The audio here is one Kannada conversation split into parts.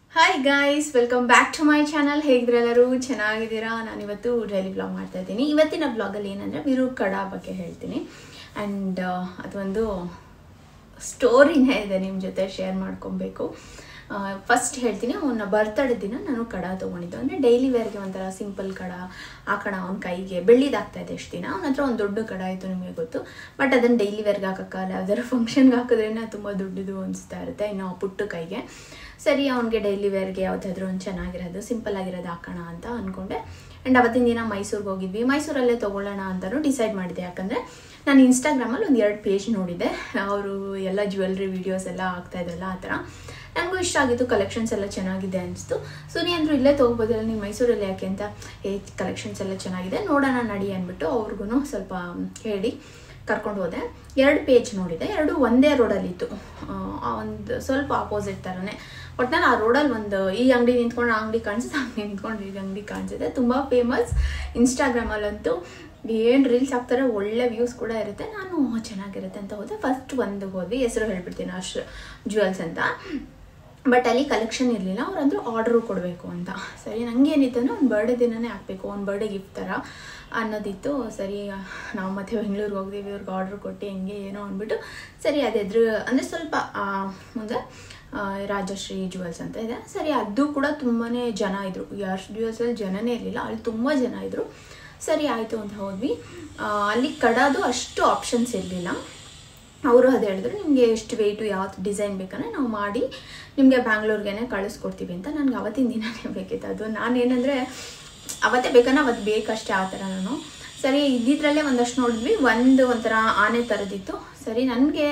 hi guys welcome back to my channel ಹೇಗಿದ್ರೆ ಎಲ್ಲರೂ ಚೆನ್ನಾಗಿದ್ದೀರಾ ನಾನು ಇವತ್ತು ಡೈಲಿ ಬ್ಲಾಗ್ ಮಾಡ್ತಾ ಇದ್ದೀನಿ ಇವತ್ತಿನ ಬ್ಲಾಗಲ್ಲಿ ಏನಂದರೆ ಬಿರು ಕಡಾ ಬಗ್ಗೆ ಹೇಳ್ತೀನಿ ಆ್ಯಂಡ್ ಅದೊಂದು ಸ್ಟೋರಿನೇ ಇದೆ ನಿಮ್ಮ ಜೊತೆ ಶೇರ್ ಮಾಡ್ಕೊಬೇಕು ಫಸ್ಟ್ ಹೇಳ್ತೀನಿ ಅವನ ಬರ್ತಡೇ ದಿನ ನಾನು ಕಡ ತೊಗೊಂಡಿದ್ದು ಅಂದರೆ ಡೈಲಿ ವೇರ್ಗೆ ಒಂಥರ ಸಿಂಪಲ್ ಕಡ ಹಾಕೋಣ ಅವನ ಕೈಗೆ ಬೆಳ್ಳಿದಾಗ್ತಾ ಇದೆ ಎಷ್ಟು ದಿನ ಅವನ ಹತ್ರ ಒಂದು ದೊಡ್ಡ ಕಡ ಇತ್ತು ನಿಮಗೆ ಗೊತ್ತು ಬಟ್ ಅದನ್ನು ಡೈಲಿ ವೇರ್ಗೆ ಹಾಕೋಕ್ಕಲ್ಲ ಯಾವ್ದಾದ್ರು ಫಂಕ್ಷನ್ಗೆ ಹಾಕಿದ್ರೇನೆ ತುಂಬ ದೊಡ್ಡದು ಅನಿಸ್ತಾ ಇರುತ್ತೆ ಇನ್ನು ಪುಟ್ಟ ಕೈಗೆ ಸರಿ ಅವನಿಗೆ ಡೈಲಿ ವೇರ್ಗೆ ಯಾವುದಾದ್ರೂ ಒಂದು ಚೆನ್ನಾಗಿರೋದು ಸಿಂಪಲ್ ಆಗಿರೋದು ಹಾಕೋಣ ಅಂತ ಅಂದ್ಕೊಂಡೆ ಆ್ಯಂಡ್ ಅವತ್ತಿನ ದಿನ ಮೈಸೂರಿಗೆ ಹೋಗಿದ್ವಿ ಮೈಸೂರಲ್ಲೇ ತೊಗೊಳ್ಳೋಣ ಅಂತಲೂ ಡಿಸೈಡ್ ಮಾಡಿದೆ ಯಾಕಂದರೆ ನಾನು ಇನ್ಸ್ಟಾಗ್ರಾಮಲ್ಲಿ ಒಂದು ಎರಡು ಪೇಜ್ ನೋಡಿದ್ದೆ ಅವರು ಎಲ್ಲ ಜ್ಯುವೆಲ್ರಿ ವೀಡಿಯೋಸ್ ಎಲ್ಲ ಆಗ್ತಾ ಇದ್ರಲ್ಲ ಆ ಥರ ನನಗೂ ಇಷ್ಟ ಆಗಿತ್ತು ಕಲೆಕ್ಷನ್ಸ್ ಎಲ್ಲ ಚೆನ್ನಾಗಿದೆ ಅನಿಸ್ತು ಸುನಿ ಅಂದರು ಇಲ್ಲೇ ತೊಗೋಬೋದಲ್ಲ ನೀವು ಮೈಸೂರಲ್ಲಿ ಯಾಕೆ ಅಂತ ಏ ಕಲೆಕ್ಷನ್ಸ್ ಎಲ್ಲ ಚೆನ್ನಾಗಿದೆ ನೋಡೋಣ ನಡಿ ಅಂದ್ಬಿಟ್ಟು ಅವ್ರಿಗೂ ಸ್ವಲ್ಪ ಹೇಳಿ ಕರ್ಕೊಂಡು ಹೋದೆ ಎರಡು ಪೇಜ್ ನೋಡಿದೆ ಎರಡು ಒಂದೇ ರೋಡಲ್ಲಿತ್ತು ಒಂದು ಸ್ವಲ್ಪ ಆಪೋಸಿಟ್ ಥರನೇ ಒಟ್ನಲ್ಲಿ ಆ ರೋಡಲ್ಲಿ ಒಂದು ಈ ಅಂಗಡಿ ನಿಂತ್ಕೊಂಡು ಆ ಅಂಗಡಿ ಕಾಣಿಸುತ್ತೆ ಅಂಗಡಿ ನಿಂತ್ಕೊಂಡು ಈ ಅಂಗಡಿ ಕಾಣಿಸುತ್ತೆ ತುಂಬ ಫೇಮಸ್ ಇನ್ಸ್ಟಾಗ್ರಾಮಲ್ಲಂತೂ ಏನು ರೀಲ್ಸ್ ಹಾಕ್ತಾರೆ ಒಳ್ಳೆ ವ್ಯೂಸ್ ಕೂಡ ಇರುತ್ತೆ ನಾನು ಚೆನ್ನಾಗಿರುತ್ತೆ ಅಂತ ಹೋದೆ ಫಸ್ಟ್ ಒಂದು ಹೋದ್ವಿ ಹೆಸರು ಹೇಳ್ಬಿಡ್ತೀನಿ ಅಷ್ಟು ಜ್ಯುವೆಲ್ಸ್ ಅಂತ ಬಟ್ ಅಲ್ಲಿ ಕಲೆಕ್ಷನ್ ಇರಲಿಲ್ಲ ಅವ್ರಂದ್ರು ಆರ್ಡ್ರು ಕೊಡಬೇಕು ಅಂತ ಸರಿ ನನಗೆ ಏನಿತ್ತು ಅಂದರೆ ಒಂದು ಬರ್ಡೇ ದಿನನೇ ಹಾಕಬೇಕು ಒಂದು ಬರ್ಡೇ ಗಿಫ್ಟ್ ಥರ ಅನ್ನೋದಿತ್ತು ಸರಿ ನಾವು ಮತ್ತೆ ಬೆಂಗಳೂರಿಗೆ ಹೋಗ್ತೀವಿ ಇವ್ರಿಗೆ ಆರ್ಡ್ರ್ ಕೊಟ್ಟು ಹೆಂಗೆ ಏನೋ ಅಂದ್ಬಿಟ್ಟು ಸರಿ ಅದೆದ್ರು ಅಂದರೆ ಸ್ವಲ್ಪ ಮುಂದೆ ರಾಜಶ್ರೀ ಜ್ಯುವೆಲ್ಸ್ ಅಂತ ಇದೆ ಸರಿ ಅದು ಕೂಡ ತುಂಬಾ ಜನ ಇದ್ದರು ಯಾರು ಜ್ಯುವೆಲ್ಸಲ್ಲಿ ಜನನೇ ಇರಲಿಲ್ಲ ಅಲ್ಲಿ ತುಂಬ ಜನ ಇದ್ದರು ಸರಿ ಆಯಿತು ಅಂತ ಹೋದ್ವಿ ಅಲ್ಲಿ ಕಡೋದು ಅಷ್ಟು ಆಪ್ಷನ್ಸ್ ಇರಲಿಲ್ಲ ಅವರು ಅದು ಹೇಳಿದ್ರು ನಿಮಗೆ ಎಷ್ಟು ವೆಯ್ಟು ಯಾವ್ದು ಡಿಸೈನ್ ಬೇಕಂದ್ರೆ ನಾವು ಮಾಡಿ ನಿಮಗೆ ಬ್ಯಾಂಗ್ಳೂರ್ಗೆ ಕಳಿಸ್ಕೊಡ್ತೀವಿ ಅಂತ ನನಗೆ ಅವತ್ತಿನ ದಿನನೇ ಬೇಕಿತ್ತು ಅದು ನಾನೇನಂದರೆ ಅವತ್ತೇ ಬೇಕನ್ನ ಅವತ್ತು ಬೇಕಷ್ಟೇ ಆ ಥರ ನಾನು ಸರಿ ಇದ್ದಿದ್ರಲ್ಲೇ ಒಂದಷ್ಟು ನೋಡಿದ್ವಿ ಒಂದು ಒಂಥರ ಆನೆ ಥರದಿತ್ತು ಸರಿ ನನಗೆ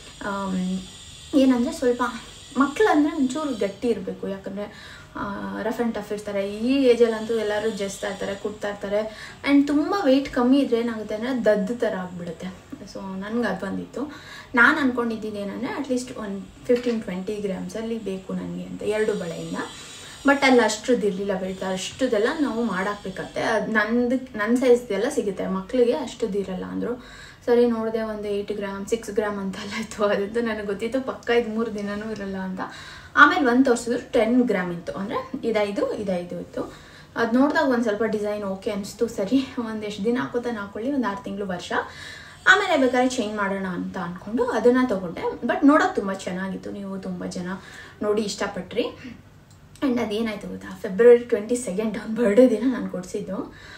ಏನಂದರೆ ಸ್ವಲ್ಪ ಮಕ್ಕಳಂದರೆ ಒಂಚೂರು ಗಟ್ಟಿ ಇರಬೇಕು ಯಾಕಂದರೆ ರಫ್ ಆ್ಯಂಡ್ ಟಫ್ ಇರ್ತಾರೆ ಈ ಏಜಲ್ಲಂತೂ ಎಲ್ಲರೂ ಜಸ್ತಾ ಇರ್ತಾರೆ ಕುಟ್ತಾ ಇರ್ತಾರೆ ಆ್ಯಂಡ್ ತುಂಬ ವೆಯ್ಟ್ ಕಮ್ಮಿ ಇದ್ರೆ ಏನಾಗುತ್ತೆ ಅಂದರೆ ದದ್ದು ಥರ ಆಗಿಬಿಡುತ್ತೆ ಸೊ ನನಗೆ ಅದು ಬಂದಿತ್ತು ನಾನು ಅಂದ್ಕೊಂಡಿದ್ದೀನಿ ಏನಂದರೆ ಅಟ್ಲೀಸ್ಟ್ ಒಂದು ಫಿಫ್ಟೀನ್ ಟ್ವೆಂಟಿ ಗ್ರಾಮ್ಸಲ್ಲಿ ಬೇಕು ನನಗೆ ಅಂತ ಎರಡು ಬಳೆಯಿಂದ ಬಟ್ ಅಲ್ಲಿ ಅಷ್ಟರದ್ದು ಇರಲಿಲ್ಲ ವೆಯ್ಟ್ ಅಷ್ಟದೆಲ್ಲ ನಾವು ಮಾಡಾಕ್ಬೇಕತ್ತೆ ಅದು ನಂದು ನನ್ನ ಸೈಜ್ದೆಲ್ಲ ಸಿಗುತ್ತೆ ಮಕ್ಕಳಿಗೆ ಅಷ್ಟದ್ದು ಇರಲ್ಲ ಅಂದರು ಸರಿ ನೋಡಿದೆ ಒಂದು ಏಯ್ಟ್ ಗ್ರಾಮ್ ಸಿಕ್ಸ್ ಗ್ರಾಮ್ ಅಂತೆಲ್ಲ ಇತ್ತು ಅದಂತೂ ನನಗೆ ಗೊತ್ತಿತ್ತು ಪಕ್ಕ ಇದು ಮೂರು ದಿನವೂ ಇರಲ್ಲ ಅಂತ ಆಮೇಲೆ ಒಂದು ತೋರಿಸಿದ್ರು ಟೆನ್ ಗ್ರಾಮ್ ಇತ್ತು ಅಂದರೆ ಇದೈದು ಇದೈದು ಇತ್ತು ಅದು ನೋಡಿದಾಗ ಒಂದು ಸ್ವಲ್ಪ ಡಿಸೈನ್ ಓಕೆ ಅನಿಸ್ತು ಸರಿ ಒಂದು ಎಷ್ಟು ದಿನ ಹಾಕೋತಾನೆ ಹಾಕೊಳ್ಳಿ ಒಂದು ಆರು ತಿಂಗಳು ವರ್ಷ ಆಮೇಲೆ ಬೇಕಾದ್ರೆ ಚೇಂಜ್ ಮಾಡೋಣ ಅಂತ ಅಂದ್ಕೊಂಡು ಅದನ್ನು ತೊಗೊಂಡೆ ಬಟ್ ನೋಡೋಕೆ ತುಂಬ ಚೆನ್ನಾಗಿತ್ತು ನೀವು ತುಂಬ ಜನ ನೋಡಿ ಇಷ್ಟಪಟ್ರಿ ಆ್ಯಂಡ್ ಅದೇನಾಯಿತು ಗೊತ್ತಾ ಫೆಬ್ರವರಿ ಟ್ವೆಂಟಿ ಸೆಕೆಂಡ್ ಅವ್ನ ಬರ್ಡೇ ದಿನ ನಾನು ಕೊಡಿಸಿದ್ದು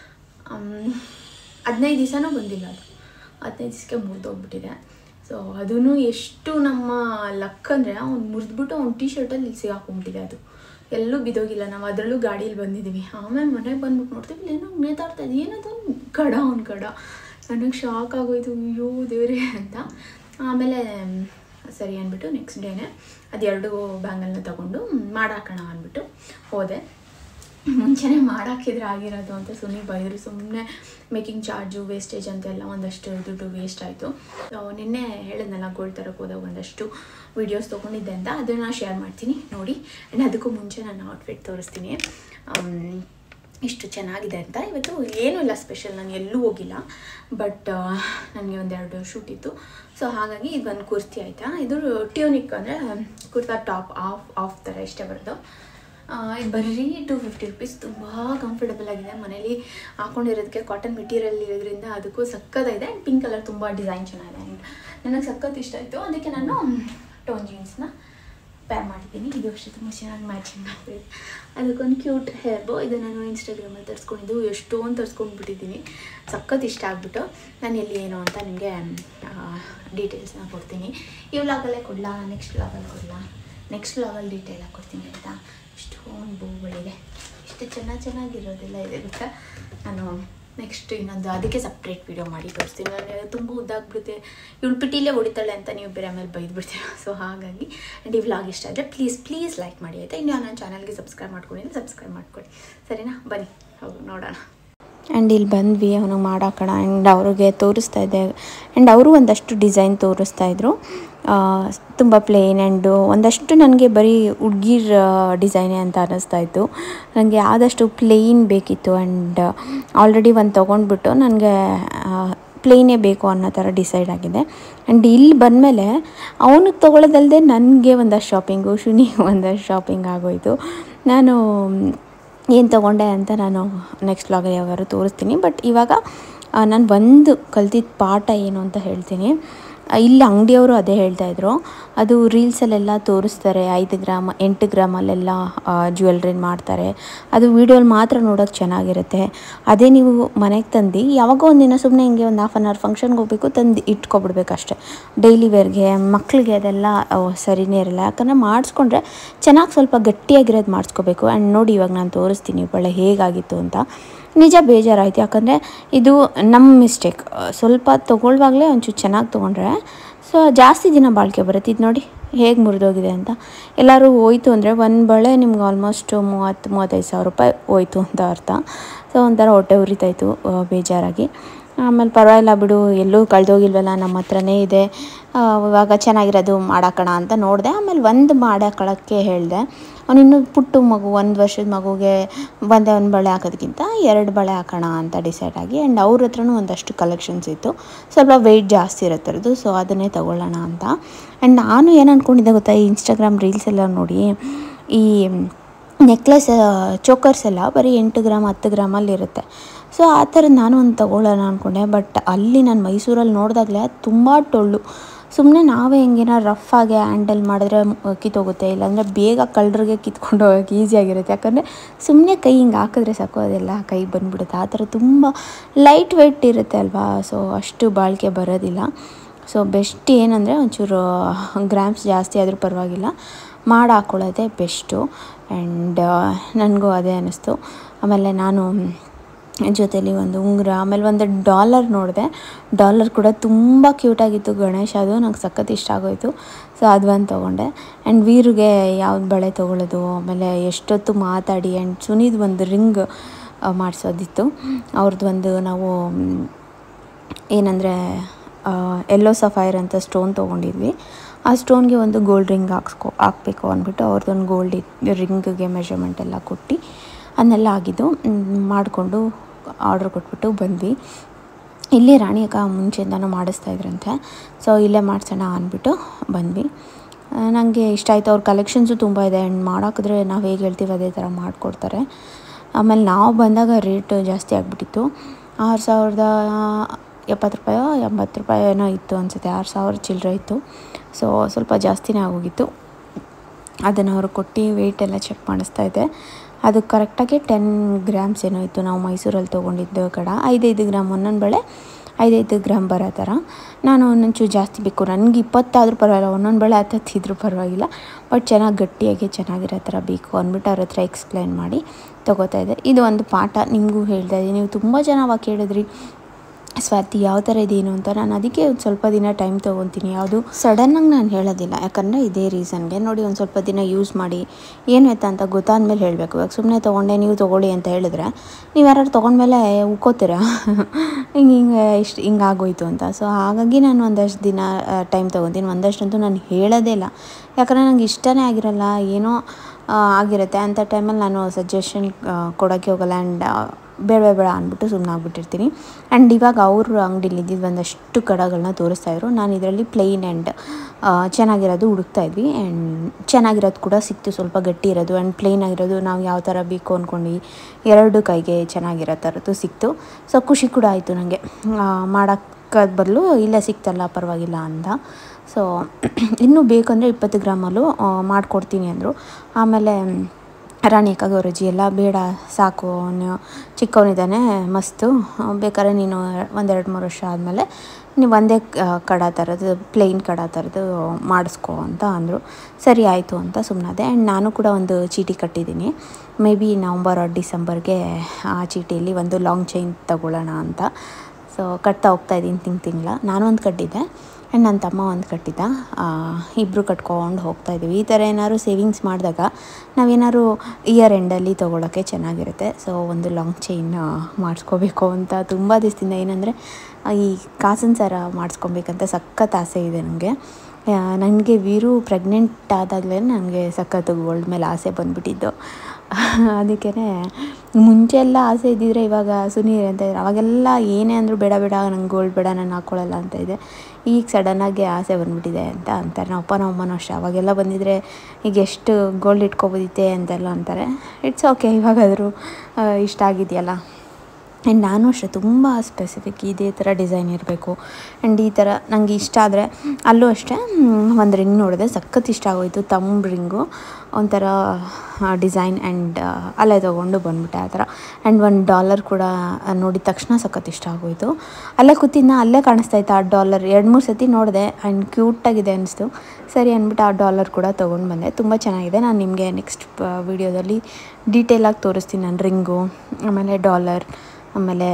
ಹದಿನೈದು ದಿವಸನೂ ಬಂದಿಲ್ಲ ಅದು ಹದಿನೈದು ದಿವಸಕ್ಕೆ ಮುರಿದೋಗ್ಬಿಟ್ಟಿದೆ ಸೊ ಅದೂ ಎಷ್ಟು ನಮ್ಮ ಲಕ್ ಅಂದರೆ ಅವ್ನು ಮುರಿದ್ಬಿಟ್ಟು ಅವ್ನು ಟೀ ಶರ್ಟಲ್ಲಿ ಇಲ್ಲಿ ಸಿಗಾಕೊಂಬಿಟ್ಟಿದೆ ಅದು ಎಲ್ಲೂ ಬಿದ್ದೋಗಿಲ್ಲ ನಾವು ಅದರಲ್ಲೂ ಗಾಡೀಲಿ ಬಂದಿದ್ದೀವಿ ಆಮೇಲೆ ಮನೆಗೆ ಬಂದ್ಬಿಟ್ಟು ನೋಡ್ತೀವಿ ಏನೋ ನೇತಾಡ್ತಾ ಇದೆ ಏನದು ಕಡ ಅವ್ನ ಕಡ ನನಗೆ ಶಾಕ್ ಆಗೋಯ್ತು ಅಯ್ಯೋ ದೇವ್ರೆ ಅಂತ ಆಮೇಲೆ ಸರಿ ಅಂದ್ಬಿಟ್ಟು ನೆಕ್ಸ್ಟ್ ಡೇನೆ ಅದೆರಡು ಬ್ಯಾಂಗಲ್ನ ತೊಗೊಂಡು ಮಾಡಾಕೋಣ ಅಂದ್ಬಿಟ್ಟು ಹೋದೆ ಮುಂಚೆನೇ ಮಾಡಾಕಿದ್ರೆ ಆಗಿರೋದು ಅಂತ ಸುಮ್ಮನೆ ಬೈದರು ಸುಮ್ಮನೆ ಮೇಕಿಂಗ್ ಚಾರ್ಜು ವೇಸ್ಟೇಜ್ ಅಂತೆಲ್ಲ ಒಂದಷ್ಟು ದುಡ್ಡು ವೇಸ್ಟ್ ಆಯಿತು ಸೊ ನಿನ್ನೆ ಹೇಳಿದ್ನಲ್ಲ ಗೋಲ್ಡ್ ತರಕ್ಕೆ ಹೋದಾಗ ಒಂದಷ್ಟು ವೀಡಿಯೋಸ್ ತೊಗೊಂಡಿದ್ದೆ ಅಂತ ಅದನ್ನು ಶೇರ್ ಮಾಡ್ತೀನಿ ನೋಡಿ ಆ್ಯಂಡ್ ಅದಕ್ಕೂ ಮುಂಚೆ ನಾನು ಔಟ್ಫಿಟ್ ತೋರಿಸ್ತೀನಿ ಇಷ್ಟು ಚೆನ್ನಾಗಿದೆ ಅಂತ ಇವತ್ತು ಏನೂ ಇಲ್ಲ ಸ್ಪೆಷಲ್ ನಾನು ಎಲ್ಲೂ ಹೋಗಿಲ್ಲ ಬಟ್ ನನಗೆ ಒಂದೆರಡು ಶೂಟ್ ಇತ್ತು ಸೊ ಹಾಗಾಗಿ ಇದು ಒಂದು ಕುರ್ತಿ ಆಯಿತಾ ಇದು ಟ್ಯೂನಿಕ್ ಅಂದರೆ ಕುರ್ತಾ ಟಾಪ್ ಆಫ್ ಆಫ್ ಥರ ಇಷ್ಟೇ ಬರೋದು ಇದು ಬರೀ ಟು ಫಿಫ್ಟಿ ರುಪೀಸ್ ತುಂಬ ಕಂಫರ್ಟಬಲ್ ಆಗಿದೆ ಮನೇಲಿ ಹಾಕೊಂಡಿರೋದಕ್ಕೆ ಕಾಟನ್ ಮೆಟೀರಿಯಲ್ ಇರೋದ್ರಿಂದ ಅದಕ್ಕೂ ಸಕ್ಕತ್ತಾಗಿದೆ ಆ್ಯಂಡ್ ಪಿಂಕ್ ಕಲರ್ ತುಂಬ ಡಿಸೈನ್ ಚೆನ್ನಾಗಿದೆ ಆ್ಯಂಡ್ ನನಗೆ ಸಖತ್ ಇಷ್ಟ ಆಯಿತು ಅದಕ್ಕೆ ನಾನು ಟೋನ್ ಜೀನ್ಸ್ನ ಪ್ಯಾರ್ ಮಾಡಿದ್ದೀನಿ ಇದು ಅಷ್ಟೇ ತುಂಬ ಚೆನ್ನಾಗಿ ಮ್ಯಾಚಿಂಗ್ ಆಗ್ತಿದೆ ಅದಕ್ಕೊಂದು ಕ್ಯೂಟ್ ಹೇರ್ ಬೋ ಇದು ನಾನು ಇನ್ಸ್ಟಾಗ್ರಾಮಲ್ಲಿ ತರಿಸ್ಕೊಂಡಿದ್ದು ಎಷ್ಟೊಂದು ತರಿಸ್ಕೊಂಡ್ಬಿಟ್ಟಿದ್ದೀನಿ ಸಖತ್ ಇಷ್ಟ ಆಗಿಬಿಟ್ಟು ನಾನು ಎಲ್ಲಿ ಏನು ಅಂತ ನಿಮಗೆ ಡೀಟೇಲ್ಸ್ನ ಕೊಡ್ತೀನಿ ಈ ವ್ಲಾಗಲ್ಲೇ ಕೊಡಲಾ ನೆಕ್ಸ್ಟ್ ವ್ಲಾಗಲ್ಲಿ ಕೊಡಲಾ ನೆಕ್ಸ್ಟ್ ವ್ಲಾಗಲ್ಲಿ ಡೀಟೇಲಾಗಿ ಕೊಡ್ತೀನಿ ಆಯಿತಾ ಇಷ್ಟೊಂದು ಬೂಗಳಿದೆ ಇಷ್ಟು ಚೆನ್ನಾಗಿ ಚೆನ್ನಾಗಿರೋದೆಲ್ಲ ಇದೆ ಗೊತ್ತಾ ನಾನು ನೆಕ್ಸ್ಟ್ ಇನ್ನೊಂದು ಅದಕ್ಕೆ ಸಪ್ರೇಟ್ ವೀಡಿಯೋ ಮಾಡಿ ತೋರಿಸ್ತೀನಿ ನಾನು ತುಂಬ ಉದ್ದಾಗ್ಬಿಡುತ್ತೆ ಇವಳು ಪಿಟೀಲೇ ಹೊಡಿತಾಳೆ ಅಂತ ನೀವು ಬೇರೆ ಆಮೇಲೆ ಬೈದ್ಬಿಡ್ತೀರ ಸೊ ಹಾಗಾಗಿ ಆ್ಯಂಡ್ ಈ ವ್ಲಾಗ್ ಇಷ್ಟ ಆದರೆ ಪ್ಲೀಸ್ ಪ್ಲೀಸ್ ಲೈಕ್ ಮಾಡಿ ಆಯಿತಾ ಇನ್ನು ನನ್ನ ಚಾನಲ್ಗೆ ಸಬ್ಸ್ಕ್ರೈಬ್ ಮಾಡ್ಕೊಂಡಿದ್ದೀನಿ ಸಬ್ಸ್ಕ್ರೈಬ್ ಮಾಡ್ಕೊಳ್ಳಿ ಸರಿನಾ ಬನ್ನಿ ಹೋಗಿ ನೋಡೋಣ ಆ್ಯಂಡ್ ಇಲ್ಲಿ ಬಂದ್ವಿ ಅವನು ಮಾಡಾಕೋಣ ಆ್ಯಂಡ್ ಅವ್ರಿಗೆ ತೋರಿಸ್ತಾ ಇದ್ದೆ ಆ್ಯಂಡ್ ಅವರು ಒಂದಷ್ಟು ಡಿಸೈನ್ ತೋರಿಸ್ತಾ ಇದ್ರು ತುಂಬ ಪ್ಲೇನ್ ಆ್ಯಂಡು ಒಂದಷ್ಟು ನನಗೆ ಬರೀ ಹುಡ್ಗಿರ ಡಿಸೈನೇ ಅಂತ ಅನ್ನಿಸ್ತಾ ಇತ್ತು ನನಗೆ ಆದಷ್ಟು ಪ್ಲೇನ್ ಬೇಕಿತ್ತು ಆ್ಯಂಡ್ ಆಲ್ರೆಡಿ ಒಂದು ತೊಗೊಂಡ್ಬಿಟ್ಟು ನನಗೆ ಪ್ಲೇನೇ ಬೇಕು ಅನ್ನೋ ಥರ ಡಿಸೈಡ್ ಆಗಿದೆ ಆ್ಯಂಡ್ ಇಲ್ಲಿ ಬಂದಮೇಲೆ ಅವನಿಗೆ ತೊಗೊಳ್ಳೋದಲ್ಲದೆ ನನಗೆ ಒಂದಷ್ಟು ಶಾಪಿಂಗು ಶುನಿಗೆ ಒಂದಷ್ಟು ಶಾಪಿಂಗ್ ಆಗೋಯಿತು ನಾನು ಏನು ತೊಗೊಂಡೆ ಅಂತ ನಾನು ನೆಕ್ಸ್ಟ್ ವ್ಲಾಗಲ್ಲಿ ಯಾವಾರು ತೋರಿಸ್ತೀನಿ ಬಟ್ ಇವಾಗ ನಾನು ಬಂದು ಕಲ್ತಿದ್ದ ಪಾಠ ಏನು ಅಂತ ಹೇಳ್ತೀನಿ ಆ, ಇಲ್ಲಿ ಅಂಗಡಿಯವರು ಅದೇ ಹೇಳ್ತಾಯಿದ್ರು ಅದು ರೀಲ್ಸಲ್ಲೆಲ್ಲ ತೋರಿಸ್ತಾರೆ ಐದು ಗ್ರಾಮ್ ಎಂಟು ಗ್ರಾಮಲ್ಲೆಲ್ಲ ಜ್ಯುವೆಲ್ರಿನ ಮಾಡ್ತಾರೆ ಅದು ವೀಡಿಯೋಲಿ ಮಾತ್ರ ನೋಡೋಕೆ ಚೆನ್ನಾಗಿರುತ್ತೆ ಅದೇ ನೀವು ಮನೆಗೆ ತಂದು ಯಾವಾಗೋ ಒಂದಿನ ಸುಮ್ಮನೆ ಹಿಂಗೆ ಒಂದು ಹಾಫ್ ಆನ್ ಅವರ್ ಫಂಕ್ಷನ್ಗೆ ಹೋಗಬೇಕು ತಂದು ಇಟ್ಕೊಬಿಡ್ಬೇಕು ಅಷ್ಟೇ ಡೈಲಿ ವೇರ್ಗೆ ಮಕ್ಕಳಿಗೆ ಅದೆಲ್ಲ ಆ, ಸರಿನೇ ಇರಲ್ಲ ಯಾಕಂದರೆ ಮಾಡಿಸ್ಕೊಂಡ್ರೆ ಚೆನ್ನಾಗಿ ಸ್ವಲ್ಪ ಗಟ್ಟಿಯಾಗಿರೋದು ಮಾಡಿಸ್ಕೋಬೇಕು ಆ್ಯಂಡ್ ನೋಡಿ ಇವಾಗ ನಾನು ತೋರಿಸ್ತೀನಿ ಬಳೆ ಹೇಗಾಗಿತ್ತು ಅಂತ ನಿಜ ಬೇಜಾರಾಯಿತು ಯಾಕಂದರೆ ಇದು ನಮ್ಮ ಮಿಸ್ಟೇಕ್ ಸ್ವಲ್ಪ ತೊಗೊಳ್ವಾಗಲೇ ಒಂಚೂರು ಚೆನ್ನಾಗಿ ತೊಗೊಂಡ್ರೆ ಸೊ ಜಾಸ್ತಿ ದಿನ ಬಾಳಿಕೆ ಬರುತ್ತೆ ಇದು ನೋಡಿ ಹೇಗೆ ಮುರಿದೋಗಿದೆ ಅಂತ ಎಲ್ಲರೂ ಹೋಯ್ತು ಅಂದರೆ ಒಂದು ಬಳೆ ನಿಮ್ಗೆ ಆಲ್ಮೋಸ್ಟ್ ಮೂವತ್ತು ಮೂವತ್ತೈದು ಸಾವಿರ ರೂಪಾಯಿ ಹೋಯ್ತು ಅಂತ ಅರ್ಥ ಸೊ ಒಂಥರ ಹೊಟ್ಟೆ ಉರಿತಾಯಿತ್ತು ಆ, ಬೇಜಾರಾಗಿ ಆಮೇಲೆ ಪರವಾಗಿಲ್ಲ ಬಿಡು ಎಲ್ಲೂ ಕಳೆದೋಗಿಲ್ವಲ್ಲ ನಮ್ಮ ಹತ್ರನೇ ಇದೆ ಆ, ಇವಾಗ ಚೆನ್ನಾಗಿರೋದು ಮಾಡಾಕೋಣ ಅಂತ ನೋಡಿದೆ ಆಮೇಲೆ ಒಂದು ಮಾಡಾಕೊಳ್ಳೋಕ್ಕೆ ಹೇಳಿದೆ ಅವನಿನ್ನೂ ಪುಟ್ಟು ಮಗು ಒಂದು ವರ್ಷದ ಮಗುಗೆ ಒಂದೇ ಒಂದು ಬಳೆ ಹಾಕೋದಕ್ಕಿಂತ ಎರಡು ಬಳೆ ಹಾಕೋಣ ಅಂತ ಡಿಸೈಡ್ ಆಗಿ ಆ್ಯಂಡ್ ಅವ್ರ ಹತ್ರನೂ ಒಂದಷ್ಟು ಕಲೆಕ್ಷನ್ಸ್ ಇತ್ತು ಸ್ವಲ್ಪ ವೆಯ್ಟ್ ಜಾಸ್ತಿ ಇರುತ್ತರದು ಸೊ ಅದನ್ನೇ ತಗೊಳ್ಳೋಣ ಅಂತ ಆ್ಯಂಡ್ ನಾನು ಏನು ಅಂದ್ಕೊಂಡಿದ್ದೆ ಗೊತ್ತಾ ಈ ಇನ್ಸ್ಟಾಗ್ರಾಮ್ ರೀಲ್ಸ್ ಎಲ್ಲ ನೋಡಿ ಈ ನೆಕ್ಲೆಸ್ ಚೋಕರ್ಸ್ ಎಲ್ಲ ಬರೀ ಎಂಟು ಗ್ರಾಮ್ ಹತ್ತು ಗ್ರಾಮಲ್ಲಿ ಇರುತ್ತೆ ಸೊ ಆ ಥರದ್ದು ನಾನು ಒಂದು ತೊಗೊಳ್ಳೋಣ ಅಂದ್ಕೊಂಡೆ ಬಟ್ ಅಲ್ಲಿ ನಾನು ಮೈಸೂರಲ್ಲಿ ನೋಡಿದಾಗಲೇ ತುಂಬ ಟೊಳ್ಳು ಸುಮ್ಮನೆ ನಾವೇ ಹೆಂಗೇನ ರಫ್ ಆಗಿ ಹ್ಯಾಂಡಲ್ ಮಾಡಿದ್ರೆ ಮ್- ಕಿತ್ತೋಗುತ್ತೆ ಇಲ್ಲಾಂದರೆ ಬೇಗ ಕಳ್ಳರಿಗೆ ಕಿತ್ಕೊಂಡು ಹೋಗೋಕೆ ಈಸಿಯಾಗಿರುತ್ತೆ ಯಾಕಂದರೆ ಸುಮ್ಮನೆ ಕೈ ಹಿಂಗೆ ಹಾಕಿದ್ರೆ ಸಾಕು ಅದೆಲ್ಲ ಕೈ ಬಂದ್ಬಿಡುತ್ತೆ ಆ ಥರ ತುಂಬ ಲೈಟ್ ವೆಯ್ಟ್ ಇರುತ್ತೆ ಅಲ್ವಾ ಸೊ ಅಷ್ಟು ಬಾಳಿಕೆ ಬರೋದಿಲ್ಲ ಸೊ ಬೆಸ್ಟ್ ಏನಂದರೆ ಒಂಚೂರು ಗ್ರಾಮ್ಸ್ ಜಾಸ್ತಿ ಆದರೂ ಪರವಾಗಿಲ್ಲ ಮಾಡಿ ಹಾಕ್ಕೊಳ್ಳೋದೇ ಬೆಸ್ಟು ಆ್ಯಂಡ್ ನನಗೂ ಅದೇ ಅನ್ನಿಸ್ತು ಆಮೇಲೆ ನಾನು ಜೊತೆಲಿ ಒಂದು ಉಂಗುರ ಆಮೇಲೆ ಒಂದು ಡಾಲರ್ ನೋಡಿದೆ ಡಾಲರ್ ಕೂಡ ತುಂಬ ಕ್ಯೂಟಾಗಿತ್ತು ಗಣೇಶ ಅದು ನಂಗೆ ಸಖತ್ ಇಷ್ಟ ಆಗೋಯಿತು ಸೊ ಅದು ಒಂದು ತೊಗೊಂಡೆ ಆ್ಯಂಡ್ ವೀರಿಗೆ ಯಾವ್ದು ಬಳೆ ತೊಗೊಳ್ಳೋದು ಆಮೇಲೆ ಎಷ್ಟೊತ್ತು ಮಾತಾಡಿ ಆ್ಯಂಡ್ ಸುನಿದು ಒಂದು ರಿಂಗ್ ಮಾಡಿಸೋದಿತ್ತು ಅವ್ರದ್ದು ಒಂದು ನಾವು ಮ್, ಏನಂದರೆ ಎಲ್ಲೋ ಸಫೈರ್ ಅಂತ ಸ್ಟೋನ್ ತೊಗೊಂಡಿದ್ವಿ ಆ ಸ್ಟೋನ್ಗೆ ಒಂದು ಗೋಲ್ಡ್ ರಿಂಗ್ ಹಾಕ್ಸ್ಕೊ ಹಾಕ್ಬೇಕು ಅಂದ್ಬಿಟ್ಟು ಅವ್ರದ್ದೊಂದು ಗೋಲ್ಡ್ ರಿಂಗ್ಗೆ ಮೆಷರ್ಮೆಂಟ್ ಎಲ್ಲ ಕೊಟ್ಟು ಅದನ್ನೆಲ್ಲ ಆಗಿದ್ದು ಮಾಡಿಕೊಂಡು ಆರ್ಡ್ರ್ ಕೊಟ್ಬಿಟ್ಟು ಬಂದ್ವಿ ಇಲ್ಲಿ ರಾಣಿ ಅಕ್ಕ ಮುಂಚೆಯಿಂದನೂ ಮಾಡಿಸ್ತಾ ಇದ್ರಂತೆ ಸೊ ಇಲ್ಲೇ ಮಾಡಿಸೋಣ ಅಂದ್ಬಿಟ್ಟು ಬಂದ್ವಿ ನನಗೆ ಇಷ್ಟ ಆಯಿತು ಅವ್ರ ಕಲೆಕ್ಷನ್ಸು ತುಂಬ ಇದೆ ಆ್ಯಂಡ್ ಮಾಡಾಕಿದ್ರೆ ನಾವು ಹೇಗೆ ಹೇಳ್ತೀವಿ ಅದೇ ಥರ ಮಾಡಿಕೊಡ್ತಾರೆ ಆಮೇಲೆ ನಾವು ಬಂದಾಗ ರೇಟ್ ಜಾಸ್ತಿ ಆಗಿಬಿಟ್ಟಿತ್ತು ಆರು ಸಾವಿರದ ಎಪ್ಪತ್ತು ರೂಪಾಯೋ ಎಂಬತ್ತು ರೂಪಾಯಿ ಏನೋ ಇತ್ತು ಅನಿಸುತ್ತೆ ಆರು ಸಾವಿರ ಚಿಲ್ಲರೆ ಇತ್ತು ಸೊ ಸ್ವಲ್ಪ ಜಾಸ್ತಿನೇ ಆಗೋಗಿತ್ತು ಅದನ್ನು ಅವರು ಕೊಟ್ಟು ವೆಯ್ಟ್ ಎಲ್ಲ ಚೆಕ್ ಮಾಡಿಸ್ತಾ ಇದ್ದೆ ಅದು ಕರೆಕ್ಟಾಗಿ ಟೆನ್ ಗ್ರಾಮ್ಸ್ ಏನೋ ಇತ್ತು ನಾವು ಮೈಸೂರಲ್ಲಿ ತೊಗೊಂಡಿದ್ದು ಕಡ ಐದೈದು ಗ್ರಾಮ್ ಒಂದೊಂದು ಬಳೆ ಐದೈದು ಗ್ರಾಮ್ ಬರೋ ಥರ ನಾನು ಒಂದೊಂಚೂರು ಜಾಸ್ತಿ ಬೇಕು ನನಗೆ ಇಪ್ಪತ್ತಾದರೂ ಪರವಾಗಿಲ್ಲ ಒಂದೊಂದು ಬಳೆ ಹತ್ತತ್ತಿದ್ರೂ ಪರವಾಗಿಲ್ಲ ಬಟ್ ಚೆನ್ನಾಗಿ ಗಟ್ಟಿಯಾಗಿ ಚೆನ್ನಾಗಿರೋ ಥರ ಬೇಕು ಅಂದ್ಬಿಟ್ಟು ಅವ್ರ ಹತ್ರ ಎಕ್ಸ್ಪ್ಲೈನ್ ಮಾಡಿ ತೊಗೋತಾ ಇದ್ದೆ ಇದು ಒಂದು ಪಾಠ ನಿಮಗೂ ಹೇಳ್ತಾ ಇದ್ದೀನಿ ನೀವು ತುಂಬ ಜನ ಅವಾಗ ಕೇಳಿದ್ರಿ ಸ್ವಾತಿ ಯಾವ ಥರ ಇದೇನು ಅಂತ ನಾನು ಅದಕ್ಕೆ ಒಂದು ಸ್ವಲ್ಪ ದಿನ ಟೈಮ್ ತೊಗೊತೀನಿ ಯಾವುದು ಸಡನ್ನಾಗಿ ನಾನು ಹೇಳೋದಿಲ್ಲ ಯಾಕಂದರೆ ಇದೇ ರೀಸನ್ಗೆ ನೋಡಿ ಒಂದು ಸ್ವಲ್ಪ ದಿನ ಯೂಸ್ ಮಾಡಿ ಏನು ಎತ್ತ ಅಂತ ಗೊತ್ತಾದ್ಮೇಲೆ ಹೇಳಬೇಕು ಇವಾಗ ಸುಮ್ಮನೆ ತೊಗೊಂಡೆ ನೀವು ತೊಗೊಳ್ಳಿ ಅಂತ ಹೇಳಿದ್ರೆ ನೀವು ಯಾರು ತೊಗೊಂಡ್ಮೇಲೆ ಉಕ್ಕೋತೀರಾ ಹಿಂಗೆ ಹಿಂಗೆ ಇಷ್ಟು ಹಿಂಗೆ ಆಗೋಯ್ತು ಅಂತ ಸೊ ಹಾಗಾಗಿ ನಾನು ಒಂದಷ್ಟು ದಿನ ಟೈಮ್ ತೊಗೊತೀನಿ ಒಂದಷ್ಟಂತೂ ನಾನು ಹೇಳೋದೇ ಇಲ್ಲ ಯಾಕಂದರೆ ನಂಗೆ ಇಷ್ಟನೇ ಆಗಿರಲ್ಲ ಏನೋ ಆ, ಆಗಿರುತ್ತೆ ಅಂಥ ಟೈಮಲ್ಲಿ ನಾನು ಸಜೆಷನ್ ಕೊಡೋಕ್ಕೆ ಹೋಗಲ್ಲ ಆ್ಯಂಡ್ ಬೇಡ ಬೇಡ ಬೇಡ ಅಂದ್ಬಿಟ್ಟು ಸುಮ್ಮನೆ ಆಗ್ಬಿಟ್ಟಿರ್ತೀನಿ ಆ್ಯಂಡ್ ಇವಾಗ ಅವ್ರ ಅಂಗಡಿಲಿ ಇದ್ದಿದ್ದು ಒಂದಷ್ಟು ಕಡಗಳನ್ನ ತೋರಿಸ್ತಾಯಿದ್ರು ನಾನು ಇದರಲ್ಲಿ ಪ್ಲೈನ್ ಆ್ಯಂಡ್ ಚೆನ್ನಾಗಿರೋದು ಹುಡುಕ್ತಾ ಇದ್ವಿ ಆ್ಯಂಡ್ ಚೆನ್ನಾಗಿರೋದು ಕೂಡ ಸಿಕ್ತು ಸ್ವಲ್ಪ ಗಟ್ಟಿ ಇರೋದು ಆ್ಯಂಡ್ ಪ್ಲೈನ್ ಆಗಿರೋದು ನಾವು ಯಾವ ಥರ ಬೇಕು ಅಂದ್ಕೊಂಡು ಎರಡು ಕೈಗೆ ಚೆನ್ನಾಗಿರೋ ಥರದ್ದು ಸಿಕ್ತು ಸೊ ಖುಷಿ ಕೂಡ ಆಯಿತು ನನಗೆ ಮಾಡೋಕ್ಕೆ ಬದಲು ಇಲ್ಲೇ ಸಿಕ್ತಲ್ಲ ಪರವಾಗಿಲ್ಲ ಅಂತ ಸೊ ಇನ್ನೂ ಬೇಕಂದರೆ ಇಪ್ಪತ್ತು ಗ್ರಾಮಲ್ಲೂ ಮಾಡಿಕೊಡ್ತೀನಿ ಅಂದರು ಆಮೇಲೆ ರಾಣಿ ಅಕ್ಕ ಗೌರಜ್ಜಿ ಎಲ್ಲ ಬೇಡ ಸಾಕು ಅವನು ಚಿಕ್ಕವನಿದ್ದಾನೆ ಮಸ್ತು ಬೇಕಾದ್ರೆ ನೀನು ಒಂದೆರಡು ಮೂರು ವರ್ಷ ಆದಮೇಲೆ ನೀವು ಒಂದೇ ಆ, ಕಡ ಥರದ್ದು ಪ್ಲೇನ್ ಕಡ ಥರದ್ದು ಮಾಡಿಸ್ಕೊ ಅಂತ ಅಂದರು ಸರಿ ಆಯಿತು ಅಂತ ಸುಮ್ಮನಾದೆ ಆ್ಯಂಡ್ ನಾನು ಕೂಡ ಒಂದು ಚೀಟಿ ಕಟ್ಟಿದ್ದೀನಿ ಮೇ ಬಿ ನವಂಬರ್ ಆರ್ ಡಿಸೆಂಬರ್ಗೆ ಆ ಚೀಟಿಯಲ್ಲಿ ಒಂದು ಲಾಂಗ್ ಚೈನ್ ತಗೊಳ್ಳೋಣ ಅಂತ ಸೊ ಕಟ್ತಾ ಹೋಗ್ತಾ ಇದ್ದೀನಿ ತಿಂಗ್ ತಿಂಗಳ ನಾನು ಒಂದು ಕಟ್ಟಿದ್ದೆ ಆ್ಯಂಡ್ ನನ್ನ ತಮ್ಮ ಒಂದು ಕಟ್ಟಿದ್ದ ಇಬ್ಬರು ಕಟ್ಕೊಂಡು ಹೋಗ್ತಾ ಇದ್ದೀವಿ ಈ ಥರ ಏನಾದ್ರು ಸೇವಿಂಗ್ಸ್ ಮಾಡಿದಾಗ ನಾವೇನಾದ್ರು ಇಯರ್ ಎಂಡಲ್ಲಿ ತೊಗೊಳಕ್ಕೆ ಚೆನ್ನಾಗಿರುತ್ತೆ ಸೊ ಒಂದು ಲಾಂಗ್ ಚೈನ್ ಮಾಡಿಸ್ಕೋಬೇಕು ಅಂತ ತುಂಬ ದಿವಸದಿಂದ ಏನಂದರೆ ಈ ಕಾಸಿನ ಸರ ಮಾಡಿಸ್ಕೊಬೇಕಂತ ಸಖತ್ ಆಸೆ ಇದೆ ನನಗೆ ನನಗೆ ವೀರು ಪ್ರೆಗ್ನೆಂಟ್ ಆದಾಗಲೇ ನನಗೆ ಸಖತ್ತು ಗೋಲ್ಡ್ ಮೇಲೆ ಆಸೆ ಬಂದುಬಿಟ್ಟಿದ್ದು ಅದಕ್ಕೇ ಮುಂಚೆ ಎಲ್ಲ ಆಸೆ ಇದ್ದಿದ್ರೆ ಇವಾಗ ಸುನೀರ್ ಅಂತ ಇದ್ರು ಅವಾಗೆಲ್ಲ ಏನೇ ಅಂದರೂ ಬೇಡ ಬೇಡ ನಂಗೆ ಗೋಲ್ಡ್ ಬೇಡ ನಾನು ಹಾಕ್ಕೊಳ್ಳಲ್ಲ ಅಂತ ಇದೆ ಈಗ ಸಡನ್ನಾಗಿ ಆಸೆ ಬಂದುಬಿಟ್ಟಿದೆ ಅಂತ ಅಂತಾರೆ ನಮ್ಮ ಅಪ್ಪ ನಮ್ಮ ಅಮ್ಮನೂ ಅಷ್ಟೇ ಅವಾಗೆಲ್ಲ ಬಂದಿದ್ರೆ ಈಗ ಎಷ್ಟು ಗೋಲ್ಡ್ ಇಟ್ಕೊಬೋದಿತ್ತೆ ಅಂತೆಲ್ಲ ಅಂತಾರೆ ಇಟ್ಸ್ ಓಕೆ ಇವಾಗಾದರೂ ಇಷ್ಟ ಆಗಿದೆಯಲ್ಲ ಆ್ಯಂಡ್ ನಾನು ಅಷ್ಟೇ ತುಂಬ ಸ್ಪೆಸಿಫಿಕ್ ಇದೇ ಥರ ಡಿಸೈನ್ ಇರಬೇಕು ಆ್ಯಂಡ್ ಈ ಥರ ನನಗೆ ಇಷ್ಟ ಆದರೆ ಅಲ್ಲೂ ಅಷ್ಟೇ ಒಂದು ರಿಂಗ್ ನೋಡಿದೆ ಸಖತ್ ಇಷ್ಟ ಆಗೋಯಿತು ತಂಬ್ ರಿಂಗು ಒಂಥರ ಡಿಸೈನ್ ಆ್ಯಂಡ್ ಅಲ್ಲೇ ತೊಗೊಂಡು ಬಂದ್ಬಿಟ್ಟೆ ಆ ಥರ ಆ್ಯಂಡ್ ಒಂದು ಡಾಲರ್ ಕೂಡ ನೋಡಿದ ತಕ್ಷಣ ಸಖತ್ ಇಷ್ಟ ಆಗೋಯಿತು ಅಲ್ಲೇ ಕೂತಿದ್ನ ಅಲ್ಲೇ ಕಾಣಿಸ್ತಾ ಇತ್ತು ಆ ಡಾಲರ್ ಎರಡು ಮೂರು ಸತಿ ನೋಡಿದೆ ಆ್ಯಂಡ್ ಕ್ಯೂಟಾಗಿದೆ ಅನಿಸ್ತು ಸರಿ ಅಂದ್ಬಿಟ್ಟು ಆ ಡಾಲರ್ ಕೂಡ ತೊಗೊಂಡು ಬಂದೆ ತುಂಬ ಚೆನ್ನಾಗಿದೆ ನಾನು ನಿಮಗೆ ನೆಕ್ಸ್ಟ್ ವೀಡಿಯೋದಲ್ಲಿ ಡೀಟೇಲಾಗಿ ತೋರಿಸ್ತೀನಿ ನಾನು ರಿಂಗು ಆಮೇಲೆ ಡಾಲರ್ ಆಮೇಲೆ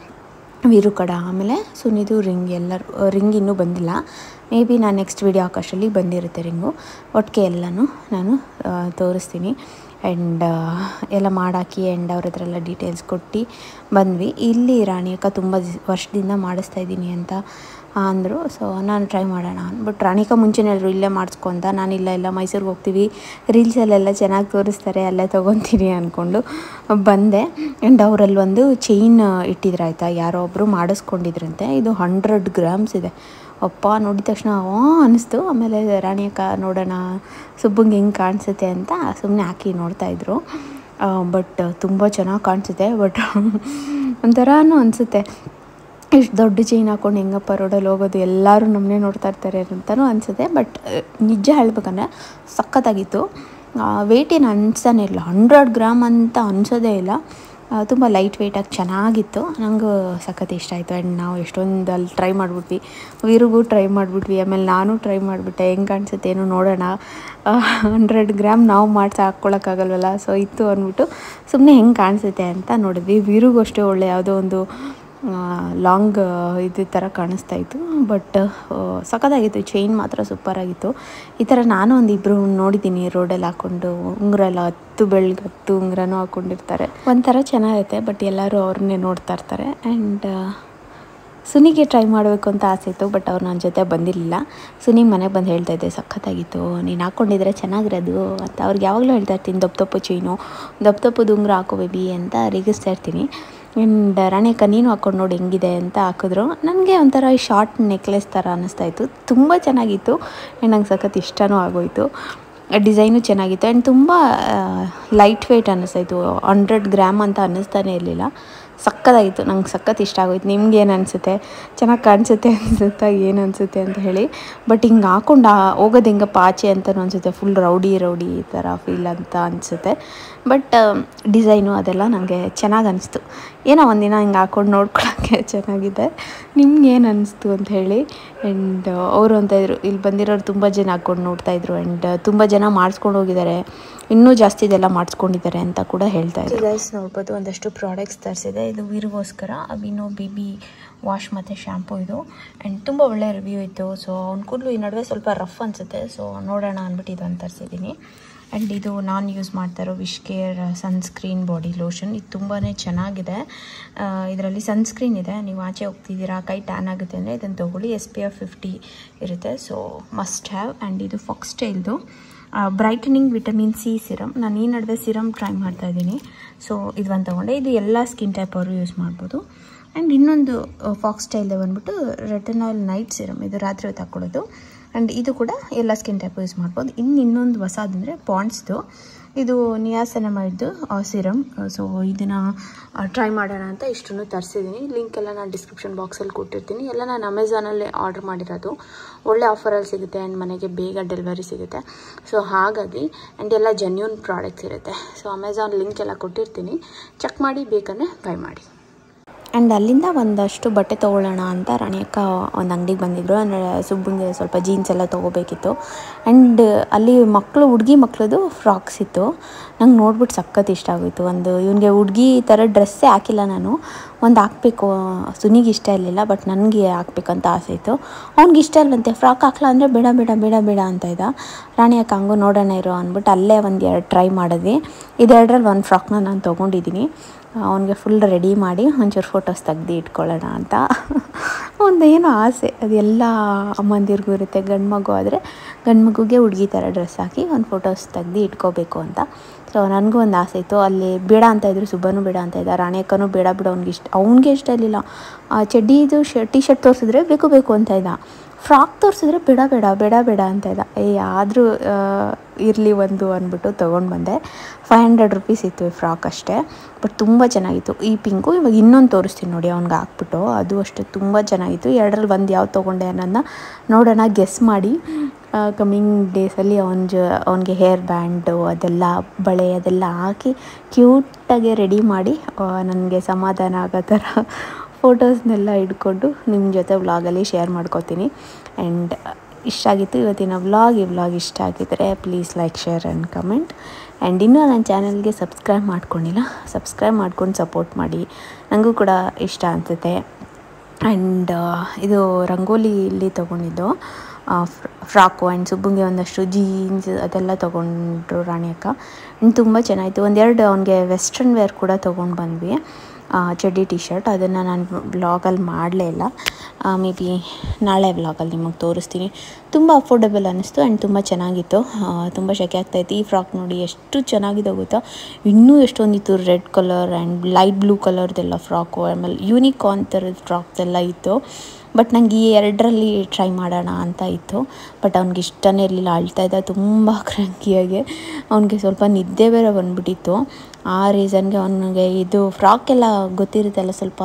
ವೀರು ಕಡ ಆಮೇಲೆ ಸುನಿದು ರಿಂಗ್ ಎಲ್ಲರೂ ರಿಂಗ್ ಇನ್ನೂ ಬಂದಿಲ್ಲ ಮೇ ಬಿ ನಾನು ನೆಕ್ಸ್ಟ್ ವೀಡಿಯೋ ಹಾಕೋಷ್ಟರಲ್ಲಿ ಬಂದಿರುತ್ತೆ ರಿಂಗು ಒಟ್ಟಿಗೆ ಎಲ್ಲನೂ ನಾನು ಆ, ತೋರಿಸ್ತೀನಿ ಆ್ಯಂಡ್ ಎಲ್ಲ ಮಾಡಾಕಿ ಆ್ಯಂಡ್ ಅವ್ರ ಹತ್ರ ಎಲ್ಲ ಡೀಟೇಲ್ಸ್ ಕೊಟ್ಟು ಬಂದ್ವಿ ಇಲ್ಲಿ ರಾಣಿ ಅಕ್ಕ ತುಂಬ ದಿಸ್- ವರ್ಷದಿಂದ ಮಾಡಿಸ್ತಾ ಇದ್ದೀನಿ ಅಂತ ಅಂದರು ಸೊ ನಾನು ಟ್ರೈ ಮಾಡೋಣ ಬಟ್ ರಾಣಿಕ ಮುಂಚೆನೇ ಹೇಳಿದ್ರು ಇಲ್ಲೇ ಮಾಡಿಸ್ಕೊಂತ ನಾನು ಇಲ್ಲ ಇಲ್ಲ ಮೈಸೂರಿಗೆ ಹೋಗ್ತೀವಿ ರೀಲ್ಸಲ್ಲೆಲ್ಲ ಚೆನ್ನಾಗಿ ತೋರಿಸ್ತಾರೆ ಅಲ್ಲೇ ತೊಗೊತೀನಿ ಅಂದ್ಕೊಂಡು ಬಂದೆ ಆ್ಯಂಡ್ ಅವರಲ್ಲಿ ಒಂದು ಚೈನ್ ಇಟ್ಟಿದ್ರು ಆಯಿತಾ ಯಾರೋ ಒಬ್ಬರು ಮಾಡಿಸ್ಕೊಂಡಿದ್ರಂತೆ ಇದು ಹಂಡ್ರೆಡ್ ಗ್ರಾಮ್ಸ್ ಇದೆ ಅಪ್ಪ ನೋಡಿದ ತಕ್ಷಣ ಓ ಅನ್ನಿಸ್ತು ಆಮೇಲೆ ರಾಣಿ ಅಕ್ಕ ನೋಡೋಣ ಸುಬ್ಬಂಗೆ ಹೆಂಗೆ ಕಾಣಿಸುತ್ತೆ ಅಂತ ಸುಮ್ಮನೆ ಹಾಕಿ ನೋಡ್ತಾಯಿದ್ರು ಬಟ್ ತುಂಬ ಚೆನ್ನಾಗಿ ಕಾಣಿಸುತ್ತೆ ಬಟ್ ಒಂಥರನೂ ಅನಿಸುತ್ತೆ ಇಷ್ಟು ದೊಡ್ಡ ಚೈನ್ ಹಾಕೊಂಡು ಹೆಂಗಪ್ಪ ರೋಡಲ್ಲಿ ಹೋಗೋದು ಎಲ್ಲರೂ ನಮ್ಮನ್ನೇ ನೋಡ್ತಾ ಇರ್ತಾರೆ ಅಂತಲೂ ಅನಿಸುತ್ತೆ ಬಟ್ ನಿಜ ಹೇಳ್ಬೇಕಂದ್ರೆ ಸಖತ್ತಾಗಿತ್ತು ವೆಯ್ಟ್ ಏನು ಅನ್ಸ್ತಾನೆ ಇಲ್ಲ ಹಂಡ್ರೆಡ್ ಗ್ರಾಮ್ ಅಂತ ಅನ್ಸೋದೇ ಇಲ್ಲ ತುಂಬ ಲೈಟ್ ವೆಯ್ಟಾಗಿ ಚೆನ್ನಾಗಿತ್ತು ನನಗೂ ಸಖತ್ ಇಷ್ಟ ಆಯಿತು ಆ್ಯಂಡ್ ನಾವು ಎಷ್ಟೊಂದು ಅಲ್ಲಿ ಟ್ರೈ ಮಾಡಿಬಿಟ್ವಿ ವೀರಿಗೂ ಟ್ರೈ ಮಾಡಿಬಿಟ್ವಿ ಆಮೇಲೆ ನಾನು ಟ್ರೈ ಮಾಡಿಬಿಟ್ಟೆ ಹೆಂಗೆ ಕಾಣಿಸುತ್ತೆ ಏನೋ ನೋಡೋಣ ಹಂಡ್ರೆಡ್ ಗ್ರಾಮ್ ನಾವು ಮಾಡಿಸಿ ಹಾಕ್ಕೊಳಕ್ಕಾಗಲ್ವಲ್ಲ ಸೊ ಇತ್ತು ಅಂದ್ಬಿಟ್ಟು ಸುಮ್ಮನೆ ಹೆಂಗೆ ಕಾಣಿಸುತ್ತೆ ಅಂತ ನೋಡಿದ್ವಿ ವೀರಿಗೂ ಅಷ್ಟೇ ಒಳ್ಳೆ ಯಾವುದೋ ಒಂದು ಲಾಂಗ್ ಇದು ಥರ ಕಾಣಿಸ್ತಾ ಇತ್ತು ಬಟ್ ಸಖತ್ತಾಗಿತ್ತು ಚೈನ್ ಮಾತ್ರ ಸೂಪರಾಗಿತ್ತು ಈ ಥರ ನಾನು ಒಂದು ಇಬ್ಬರು ನೋಡಿದ್ದೀನಿ ರೋಡಲ್ಲಿ ಹಾಕ್ಕೊಂಡು ಉಂಗುರ ಎಲ್ಲ ಹತ್ತು ಬೆಳ್ಗೆ ಹತ್ತು ಉಂಗುರನೂ ಹಾಕ್ಕೊಂಡಿರ್ತಾರೆ ಒಂಥರ ಚೆನ್ನಾಗೈತೆ ಬಟ್ ಎಲ್ಲರೂ ಅವ್ರನ್ನೇ ನೋಡ್ತಾ ಇರ್ತಾರೆ ಆ್ಯಂಡ್ ಸುನಿಗೆ ಟ್ರೈ ಮಾಡಬೇಕು ಅಂತ ಆಸೆ ಇತ್ತು ಬಟ್ ಅವ್ರು ನನ್ನ ಜೊತೆ ಬಂದಿರಲಿಲ್ಲ ಸುನಿ ಮನೆಗೆ ಬಂದು ಹೇಳ್ತಾ ಇದ್ದೆ ಸಖತ್ತಾಗಿತ್ತು ನೀನು ಹಾಕ್ಕೊಂಡಿದ್ರೆ ಚೆನ್ನಾಗಿರೋದು ಅಂತ ಅವ್ರಿಗೆ ಯಾವಾಗಲೂ ಹೇಳ್ತಾ ಇರ್ತೀನಿ ದಪ್ಪ ದಪ್ಪ ಚೈನು ದಪ್ಪ ದಪ್ಪದ ಉಂಗುರ ಹಾಕೋ ಬೇಬಿ ಅಂತ ರೇಗಿಸ್ತಾ ಇರ್ತೀನಿ ಆ್ಯಂಡ್ ರಾಣಿಯಕ್ಕ ನೀನು ಹಾಕ್ಕೊಂಡು ನೋಡಿ ಹೆಂಗಿದೆ ಅಂತ ಹಾಕಿದ್ರು ನನಗೆ ಒಂಥರ ಶಾರ್ಟ್ ನೆಕ್ಲೆಸ್ ಥರ ಅನ್ನಿಸ್ತಾ ಇತ್ತು ತುಂಬ ಚೆನ್ನಾಗಿತ್ತು ಆ್ಯಂಡ್ ನಂಗೆ ಸಖತ್ ಇಷ್ಟನೂ ಆಗೋಯಿತು ಡಿಸೈನು ಚೆನ್ನಾಗಿತ್ತು ಆ್ಯಂಡ್ ತುಂಬ ಲೈಟ್ ವೆಯ್ಟ್ ಅನ್ನಿಸ್ತಾಯಿತ್ತು ಹಂಡ್ರೆಡ್ ಗ್ರಾಮ್ ಅಂತ ಅನ್ನಿಸ್ತಾನೆ ಇರಲಿಲ್ಲ ಸಕ್ಕತ್ತಾಗಿತ್ತು ನಂಗೆ ಸಖತ್ ಇಷ್ಟ ಆಗೋಯ್ತು ನಿಮ್ಗೆ ಏನು ಅನಿಸುತ್ತೆ ಚೆನ್ನಾಗಿ ಕಾಣಿಸುತ್ತೆ ಅನಿಸುತ್ತಾ ಏನು ಅನಿಸುತ್ತೆ ಅಂತ ಹೇಳಿ ಬಟ್ ಹಿಂಗೆ ಹಾಕೊಂಡು ಹೋಗೋದು ಹೆಂಗಪ್ಪ ಆಚೆ ಅಂತಲೂ ಅನಿಸುತ್ತೆ ಫುಲ್ ರೌಡಿ ರೌಡಿ ಈ ಥರ ಫೀಲ್ ಅಂತ ಅನಿಸುತ್ತೆ ಬಟ್ ಡಿಸೈನು ಅದೆಲ್ಲ ನನಗೆ ಚೆನ್ನಾಗಿ ಅನಿಸ್ತು ಏನೋ ಒಂದಿನ ಹಿಂಗೆ ಹಾಕೊಂಡು ನೋಡ್ಕೊಳಕ್ಕೆ ಚೆನ್ನಾಗಿದೆ ನಿಮ್ಗೆ ಏನು ಅನಿಸ್ತು ಅಂತ ಹೇಳಿ ಆ್ಯಂಡ್ ಅವರು ಅಂತ ಇದ್ರು ಇಲ್ಲಿ ಬಂದಿರೋರು ತುಂಬ ಜನ ಹಾಕ್ಕೊಂಡು ನೋಡ್ತಾಯಿದ್ರು ಆ್ಯಂಡ್ ತುಂಬ ಜನ ಮಾಡಿಸ್ಕೊಂಡು ಹೋಗಿದ್ದಾರೆ ಇನ್ನೂ ಜಾಸ್ತಿ ಇದೆಲ್ಲ ಮಾಡಿಸ್ಕೊಂಡಿದ್ದಾರೆ ಅಂತ ಕೂಡ ಹೇಳ್ತಾ ಇದ್ರು ಗೈಸ್ ನೋಡ್ಬೋದು ಒಂದಷ್ಟು ಪ್ರಾಡಕ್ಟ್ಸ್ ತರಿಸಿದೆ ಇದು ವೀರಿಗೋಸ್ಕರ ಅವಿನೋ ಬೇಬಿ ವಾಶ್ ಮತ್ತು ಶ್ಯಾಂಪು ಇದು ಆ್ಯಂಡ್ ತುಂಬ ಒಳ್ಳೆ ರಿವ್ಯೂ ಇತ್ತು ಸೊ ಅವ್ನ ಕೂದಲು ಈ ನಡುವೆ ಸ್ವಲ್ಪ ರಫ್ ಅನಿಸುತ್ತೆ ಸೊ ನೋಡೋಣ ಅಂದ್ಬಿಟ್ಟು ಇದೊಂದು ತರಿಸಿದ್ದೀನಿ ಆ್ಯಂಡ್ ಇದು ನಾನು ಯೂಸ್ ಮಾಡ್ತಾ ಇರೋ wish care sunscreen body lotion ಇದು ತುಂಬಾ ಚೆನ್ನಾಗಿದೆ ಇದರಲ್ಲಿ ಸನ್ಸ್ಕ್ರೀನ್ ಇದೆ ನೀವು ಆಚೆ ಹೋಗ್ತಿದ್ದೀರಾ ಕೈ ಟ್ಯಾನ್ ಆಗುತ್ತೆ ಅಂದರೆ ಇದನ್ನು ತೊಗೊಳ್ಳಿ ಎಸ್ ಪಿ ಎಫ್ ಫಿಫ್ಟಿ ಇರುತ್ತೆ ಸೊ ಮಸ್ಟ್ ಹ್ಯಾವ್ ಆ್ಯಂಡ್ ಇದು ಫಾಕ್ಸ್ ಸ್ಟೈಲ್ದು ಬ್ರೈಟನಿಂಗ್ ವಿಟಮಿನ್ ಸಿ ಸಿರಮ್ ನಾನು ಈ ನಡುವೆ ಸಿರಮ್ ಟ್ರೈ ಮಾಡ್ತಾ ಇದ್ದೀನಿ ಸೊ ಇದು ಒಂದು ತೊಗೊಂಡೆ ಇದು ಎಲ್ಲ ಸ್ಕಿನ್ ಟೈಪ್ ಅವರು ಯೂಸ್ ಮಾಡ್ಬೋದು ಆ್ಯಂಡ್ ಇನ್ನೊಂದು ಫಾಕ್ಸ್ ಸ್ಟೈಲ್ದೆ ಬಂದ್ಬಿಟ್ಟು ರೆಟನಾಲ್ ನೈಟ್ ಸಿರಮ್ ಇದು ರಾತ್ರಿ ಹೊತ್ತು ಹಾಕ್ಕೊಳ್ಳೋದು ಆ್ಯಂಡ್ ಇದು ಕೂಡ ಎಲ್ಲ ಸ್ಕಿನ್ ಟೈಪ್ ಯೂಸ್ ಮಾಡ್ಬೋದು ಇನ್ನು ಇನ್ನೊಂದು ಹೊಸದಂದರೆ ಪಾಂಡ್ಸ್ದು ಇದು ನಿಯಾಸನಮೈಡ್ದು ಸಿರಮ್ ಸೊ ಇದನ್ನು ಟ್ರೈ ಮಾಡೋಣ ಅಂತ ಇಷ್ಟನ್ನು ತರಿಸಿದ್ದೀನಿ ಲಿಂಕ್ ಎಲ್ಲ ನಾನು ಡಿಸ್ಕ್ರಿಪ್ಷನ್ ಬಾಕ್ಸಲ್ಲಿ ಕೊಟ್ಟಿರ್ತೀನಿ ಎಲ್ಲ ನಾನು ಅಮೆಝಾನಲ್ಲಿ ಆರ್ಡರ್ ಮಾಡಿರೋದು ಒಳ್ಳೆ ಆಫರಲ್ಲಿ ಸಿಗುತ್ತೆ ಆ್ಯಂಡ್ ಮನೆಗೆ ಬೇಗ ಡೆಲಿವರಿ ಸಿಗುತ್ತೆ ಸೊ ಹಾಗಾಗಿ ಆ್ಯಂಡ್ ಎಲ್ಲ ಜೆನ್ಯೂನ್ ಪ್ರಾಡಕ್ಟ್ಸ್ ಇರುತ್ತೆ ಸೊ ಅಮೆಝಾನ್ ಲಿಂಕ್ ಎಲ್ಲ ಕೊಟ್ಟಿರ್ತೀನಿ ಚೆಕ್ ಮಾಡಿ ಬೇಕಂದರೆ ಬೈ ಮಾಡಿ ಆ್ಯಂಡ್ ಅಲ್ಲಿಂದ ಒಂದಷ್ಟು ಬಟ್ಟೆ ತೊಗೊಳ್ಳೋಣ ಅಂತ ರಾಣಿಯಕ್ಕ ಒಂದು ಅಂಗಡಿಗೆ ಬಂದಿದ್ದರು ಅಂದರೆ ಸುಬ್ಬಂಗೆ ಸ್ವಲ್ಪ ಜೀನ್ಸ್ ಎಲ್ಲ ತೊಗೋಬೇಕಿತ್ತು ಆ್ಯಂಡ್ ಅಲ್ಲಿ ಮಕ್ಕಳು ಹುಡುಗಿ ಮಕ್ಕಳದು ಫ್ರಾಕ್ಸ್ ಇತ್ತು ನಂಗೆ ನೋಡ್ಬಿಟ್ಟು ಸಖತ್ ಇಷ್ಟ ಆಗೋಯಿತು ಒಂದು ಇವನಿಗೆ ಹುಡುಗಿ ಥರ ಡ್ರೆಸ್ಸೇ ಹಾಕಿಲ್ಲ ನಾನು ಒಂದು ಹಾಕಬೇಕು ಸುನಿಗೆ ಇಷ್ಟ ಇರಲಿಲ್ಲ ಬಟ್ ನನಗೆ ಹಾಕ್ಬೇಕಂತ ಆಸೆ ಇತ್ತು ಅವ್ನಿಗೆ ಇಷ್ಟ ಇಲ್ಲಂತೆ ಫ್ರಾಕ್ ಹಾಕ್ಲಾ ಅಂದರೆ ಬೇಡ ಬೇಡ ಬೇಡ ಬೇಡ ಅಂತ ಇದ್ದ ರಾಣಿ ಅಕ್ಕ ಹಂಗು ನೋಡೋಣ ಇರೋ ಅಂದ್ಬಿಟ್ಟು ಅಲ್ಲೇ ಒಂದು ಎರಡು ಟ್ರೈ ಮಾಡಿದ್ವಿ ಇದೆರಡರಲ್ಲಿ ಒಂದು ಫ್ರಾಕ್ನ ನಾನು ತೊಗೊಂಡಿದ್ದೀನಿ ಅವನಿಗೆ ಫುಲ್ ರೆಡಿ ಮಾಡಿ ಒಂಚೂರು ಫೋಟೋಸ್ ತೆಗ್ದು ಇಟ್ಕೊಳ್ಳೋಣ ಅಂತ ಒಂದೇನೋ ಆಸೆ ಅದೆಲ್ಲ ಅಮ್ಮಂದಿರಿಗೂ ಇರುತ್ತೆ ಗಂಡು ಮಗು ಆದರೆ ಗಂಡು ಮಗುಗೆ ಹುಡುಗಿ ಥರ ಡ್ರೆಸ್ ಹಾಕಿ ಒಂದು ಫೋಟೋಸ್ ತೆಗ್ದು ಇಟ್ಕೋಬೇಕು ಅಂತ ಸೊ ನನಗೂ ಒಂದು ಆಸೆ ಇತ್ತು ಅಲ್ಲಿ ಬೇಡ ಅಂತ ಇದ್ರು ಸುಬ್ಬನೂ ಬೇಡ ಅಂತ ಇದ್ದ ರಾಣಿಯಕ್ಕನೂ ಬೇಡ ಬಿಡು ಅವ್ನಿಗೆ ಇಷ್ಟ ಅವ್ನಿಗೆ ಇಷ್ಟ ಇರಲಿಲ್ಲ ಆ ಚಡ್ಡಿದು ಶ ಟಿ ಶರ್ಟ್ ತೋರಿಸಿದ್ರೆ ಬೇಕು ಬೇಕು ಅಂತ ಇದ್ದ ಫ್ರಾಕ್ ತೋರಿಸಿದ್ರೆ ಬೇಡ ಬೇಡ ಬೇಡ ಬೇಡ ಅಂತ ಇದ್ದ ಏ ಆದರೂ ಇರಲಿ ಒಂದು ಅಂದ್ಬಿಟ್ಟು ತೊಗೊಂಡು ಬಂದೆ ಫೈವ್ ಹಂಡ್ರೆಡ್ ರುಪೀಸ್ ಇತ್ತು ಈ ಫ್ರಾಕ್ ಅಷ್ಟೇ ಬಟ್ ತುಂಬ ಚೆನ್ನಾಗಿತ್ತು ಈ ಪಿಂಕು ಇವಾಗ ಇನ್ನೊಂದು ತೋರಿಸ್ತೀನಿ ನೋಡಿ ಅವ್ನಿಗೆ ಹಾಕ್ಬಿಟ್ಟು ಅದು ಅಷ್ಟೇ ತುಂಬ ಚೆನ್ನಾಗಿತ್ತು ಎರಡರಲ್ಲಿ ಒಂದು ಯಾವ್ದು ತೊಗೊಂಡೆ ಅನ್ನೋದನ್ನ ನೋಡೋಣ ಗೆಸ್ ಮಾಡಿ ಕಮ್ಮಿಂಗ್ ಡೇಸಲ್ಲಿ ಅವನ ಜ ಅವನಿಗೆ ಹೇರ್ ಬ್ಯಾಂಡು ಅದೆಲ್ಲ ಬಳೆ ಅದೆಲ್ಲ ಹಾಕಿ ಕ್ಯೂಟಾಗಿ ರೆಡಿ ಮಾಡಿ ನನಗೆ ಸಮಾಧಾನ ಆಗೋ ಥರ ಫೋಟೋಸ್ನೆಲ್ಲ ಇಟ್ಕೊಂಡು ನಿಮ್ಮ ಜೊತೆ ವ್ಲಾಗಲ್ಲಿ ಶೇರ್ ಮಾಡ್ಕೋತೀನಿ ಆ್ಯಂಡ್ ಇಷ್ಟ ಆಗಿತ್ತು ಇವತ್ತಿನ ವ್ಲಾಗ್ ಈ ವ್ಲಾಗ್ ಇಷ್ಟ ಆಗಿದ್ದರೆ please like share and comment and ಇನ್ನೂ ನನ್ನ ಚಾನಲ್ಗೆ ಸಬ್ಸ್ಕ್ರೈಬ್ ಮಾಡ್ಕೊಂಡಿಲ್ಲ ಸಬ್ಸ್ಕ್ರೈಬ್ ಮಾಡ್ಕೊಂಡು ಸಪೋರ್ಟ್ ಮಾಡಿ ನನಗೂ ಕೂಡ ಇಷ್ಟ ಅನಿಸುತ್ತೆ ಆ್ಯಂಡ್ ಇದು ರಂಗೋಲಿ ಇಲ್ಲಿ ತೊಗೊಂಡಿದ್ದು ಫ್ರಾಕು ಆ್ಯಂಡ್ ಸುಬ್ಬಂಗೆ ಒಂದಷ್ಟು ಜೀನ್ಸ್ ಅದೆಲ್ಲ ತೊಗೊಂಡ್ರು ರಾಣಿ ಅಕ್ಕ ಆ್ಯಂಡ್ ತುಂಬ ಚೆನ್ನಾಗಿತ್ತು ಒಂದೆರಡು ಅವನಿಗೆ ವೆಸ್ಟ್ರನ್ ವೇರ್ ಕೂಡ ತೊಗೊಂಡು ಬಂದ್ವಿ ಚಡ್ಡಿ ಟಿ ಶರ್ಟ್ ಅದನ್ನು ನಾನು ಬ್ಲಾಗಲ್ಲಿ ಮಾಡಲೇ ಇಲ್ಲ ಮೇ ಬಿ ನಾಳೆ ಬ್ಲಾಗಲ್ಲಿ ನಿಮಗೆ ತೋರಿಸ್ತೀನಿ ತುಂಬ ಅಫೋರ್ಡೆಬಲ್ ಅನ್ನಿಸ್ತು ಆ್ಯಂಡ್ ತುಂಬ ಚೆನ್ನಾಗಿತ್ತು ತುಂಬ ಶೆಕೆ ಆಗ್ತಾಯಿತ್ತು ಈ ಫ್ರಾಕ್ ನೋಡಿ ಎಷ್ಟು ಚೆನ್ನಾಗಿದೆ ಗೊತ್ತಾ ಇನ್ನೂ ಎಷ್ಟೊಂದಿತ್ತು red colour and light blue ಕಲರ್ದೆಲ್ಲ ಫ್ರಾಕು ಆಮೇಲೆ ಯೂನಿಕಾರ್ನ್ ಥರದ ಫ್ರಾಕ್ದೆಲ್ಲ ಇತ್ತು ಬಟ್ ನನಗೆ ಈ ಎರಡರಲ್ಲಿ ಟ್ರೈ ಮಾಡೋಣ ಅಂತ ಇತ್ತು ಬಟ್ ಅವ್ನಿಗೆ ಇಷ್ಟನೇ ಇರಲಿಲ್ಲ ಅಳ್ತಾ ಇದ್ದ ತುಂಬ ಕ್ರಂಕಿಯಾಗಿ ಅವನಿಗೆ ಸ್ವಲ್ಪ ನಿದ್ದೆ ಬೇರೆ ಬಂದ್ಬಿಟ್ಟಿತ್ತು ಆ ರೀಸನ್ಗೆ ಅವನಿಗೆ ಇದು ಫ್ರಾಕ್ ಎಲ್ಲ ಗೊತ್ತಿರುತ್ತಲ್ಲ ಸ್ವಲ್ಪ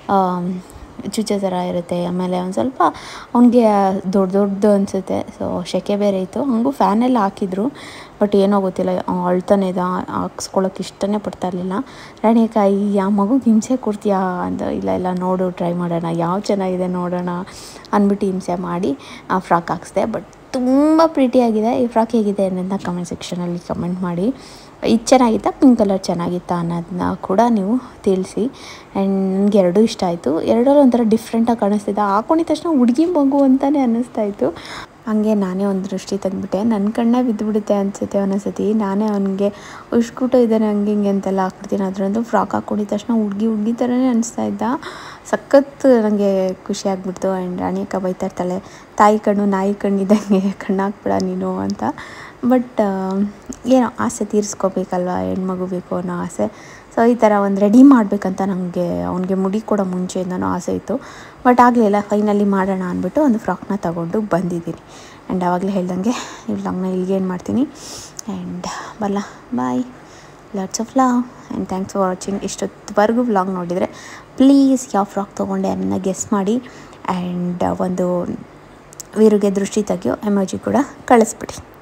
ಚುಚ್ಚೋ ಥರ ಇರುತ್ತೆ ಆಮೇಲೆ ಒಂದು ಸ್ವಲ್ಪ ಅವನಿಗೆ ದೊಡ್ಡ ದೊಡ್ಡದು ಅನಿಸುತ್ತೆ ಸೊ ಸೆಕೆ ಬೇರೆ ಇತ್ತು ಹಂಗೂ ಫ್ಯಾನೆಲ್ಲ ಹಾಕಿದ್ರು ಬಟ್ ಏನೋ ಗೊತ್ತಿಲ್ಲ ಅವ್ನು ಅಳ್ತಾನೆ ಇದ್ದ ಹಾಕ್ಸ್ಕೊಳಕ್ಕೆ ಇಷ್ಟನೇ ಪಡ್ತಾ ಇರಲಿಲ್ಲ ರಾಣಿಕಾಯಿ ಆ ಮಗುಗೆ ಹಿಂಸೆ ಕೊಡ್ತೀಯಾ ಅಂತ ಇಲ್ಲ ಇಲ್ಲ ನೋಡು ಟ್ರೈ ಮಾಡೋಣ ಯಾವ ಚೆನ್ನಾಗಿದೆ ನೋಡೋಣ ಅಂದ್ಬಿಟ್ಟು ಹಿಂಸೆ ಮಾಡಿ ಆ ಫ್ರಾಕ್ ಹಾಕ್ಸ್ದೆ ಬಟ್ ತುಂಬ ಪ್ರೀಟಿಯಾಗಿದೆ ಈ ಫ್ರಾಕ್ ಹೇಗಿದೆ ಅನ್ನೋದನ್ನ ಕಮೆಂಟ್ ಸೆಕ್ಷನಲ್ಲಿ ಕಮೆಂಟ್ ಮಾಡಿ ಇದು ಚೆನ್ನಾಗಿತ್ತಾ ಪಿಂಕ್ ಕಲರ್ ಚೆನ್ನಾಗಿತ್ತಾ ಅನ್ನೋದನ್ನ ಕೂಡ ನೀವು ತಿಳಿಸಿ ಆ್ಯಂಡ್ ನನಗೆ ಎರಡೂ ಇಷ್ಟ ಆಯಿತು ಎರಡರಲ್ಲಿ ಒಂಥರ ಡಿಫ್ರೆಂಟಾಗಿ ಕಾಣಿಸ್ತಿದ್ದ ಹಾಕೊಂಡಿದ ತಕ್ಷಣ ಹುಡುಗಿ ಮಗು ಅಂತಲೇ ಅನ್ನಿಸ್ತಾ ಇತ್ತು ಹಂಗೆ ನಾನೇ ಒಂದು ದೃಷ್ಟಿ ತೆಗ್ಬಿಟ್ಟೆ ನನ್ನ ಕಣ್ಣೇ ಬಿದ್ದುಬಿಡುತ್ತೆ ಅನಿಸುತ್ತೆ ಒಂದೊಂದ್ಸತಿ ನಾನೇ ಅವನಿಗೆ ಉಷ್ಕೂಟ ಇದ್ದಾನೆ ಹಂಗೆ ಹಿಂಗೆ ಅಂತೆಲ್ಲ ಹಾಕ್ಬಿಡ್ತೀನಿ ಅದರಂತೂ ಫ್ರಾಕ್ ಹಾಕ್ಕೊಂಡಿದ ತಕ್ಷಣ ಹುಡುಗಿ ಹುಡುಗಿ ಥರನೇ ಅನಿಸ್ತಾ ಇದ್ದ ಸಖತ್ ನನಗೆ ಖುಷಿ ಆಗ್ಬಿಡ್ತು ಆ್ಯಂಡ್ ರಾಣಿ ಅಕ್ಕ ಬೈತಾ ಇರ್ತಾಳೆ ತಾಯಿ ಕಣ್ಣು ನಾಯಿ ಕಣ್ಣಿದ್ದಂಗೆ ಕಣ್ಣು ಹಾಕ್ಬಿಡ ನೀನು ಅಂತ ಬಟ್ ಏನೋ ಆಸೆ ತೀರಿಸ್ಕೋಬೇಕಲ್ವ ಹೆಣ್ಮಗು ಬೇಕು ಅನ್ನೋ ಆಸೆ ಸೊ ಈ ಥರ ಒಂದು ರೆಡಿ ಮಾಡಬೇಕಂತ ನನಗೆ ಅವನಿಗೆ ಮುಡಿ ಕೊಡೋ ಮುಂಚೆಯಿಂದನೂ ಆಸೆ ಇತ್ತು ಬಟ್ ಆಗಲಿಲ್ಲ ಫೈನಲಿ ಮಾಡೋಣ ಅಂದ್ಬಿಟ್ಟು ಒಂದು ಫ್ರಾಕ್ನ ತಗೊಂಡು ಬಂದಿದ್ದೀನಿ ಆ್ಯಂಡ್ ಆವಾಗಲೇ ಹೇಳ್ದಂಗೆ ಈ ವ್ಲಾಗ್ನ ಇಲ್ಲಿಗೆ ಏನು ಮಾಡ್ತೀನಿ ಆ್ಯಂಡ್ ಬಲ್ಲ bye lots of love and thanks for watching ಇಷ್ಟೊತ್ತವರೆಗೂ ವ್ಲಾಗ್ ನೋಡಿದರೆ ಪ್ಲೀಸ್ ಯಾವ ಫ್ರಾಕ್ ತೊಗೊಂಡೆ ಅದನ್ನು ಗೆಸ್ ಮಾಡಿ ಆ್ಯಂಡ್ ಒಂದು ವೀರಿಗೆ ದೃಷ್ಟಿ ತೆಗಿಯೋ ಎಮೋಜಿ ಕೂಡ ಕಳಿಸ್ಬಿಡಿ